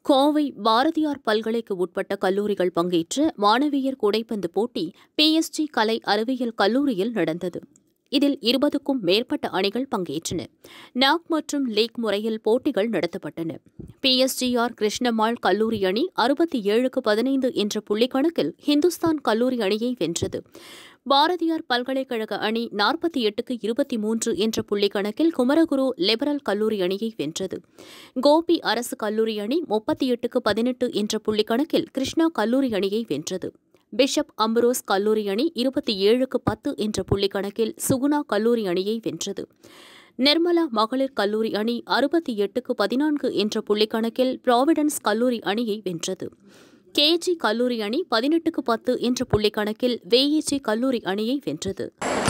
கோவை பாரதியார் பல்கலைக்கு உட்பட்ட கல்லூரிகள் பங்கேற்ற மாணவியர் கூடைப்பந்து போட்டி பிஎஸ்ஜி கலை அறிவியல் கல்லூரியில் நடந்தது இதில் இருபதுக்கும் மேற்பட்ட அணிகள் பங்கேற்றன நாக் மற்றும் லீக் முறையில் போட்டிகள் நடத்தப்பட்டன பிஎஸ்ஜிஆர் கிருஷ்ணம்மாள் கல்லூரி அணி அறுபத்தி ஏழுக்கு பதினைந்து என்ற புள்ளிக்கணக்கில் ஹிந்துஸ்தான் கல்லூரி அணியை வென்றது பாரதியார் பல்கலைக்கழக அணி நாற்பத்தி எட்டுக்கு இருபத்தி மூன்று என்ற புள்ளிக்கணக்கில் குமரகுரு லிபரல் கல்லூரி அணியை வென்றது கோபி அரசு கல்லூரி அணி முப்பத்தி எட்டுக்கு பதினெட்டு என்ற புள்ளிக்கணக்கில் கிருஷ்ணா கல்லூரி அணியை வென்றது பிஷப் அம்பரோஸ் கல்லூரி அணி இருபத்தி ஏழுக்கு பத்து என்ற புள்ளிக்கணக்கில் சுகுணா கல்லூரி அணியை வென்றது நிர்மலா மகளிர் கல்லூரி அணி அறுபத்தி எட்டுக்கு பதினான்கு என்ற புள்ளிக்கணக்கில் ப்ராவிடன்ஸ் கல்லூரி அணியை வென்றது கேஜி கல்லூரி அணி பதினெட்டுக்கு பத்து என்ற புள்ளிக்கணக்கில் வேஏஜி கல்லூரி அணியை வென்றது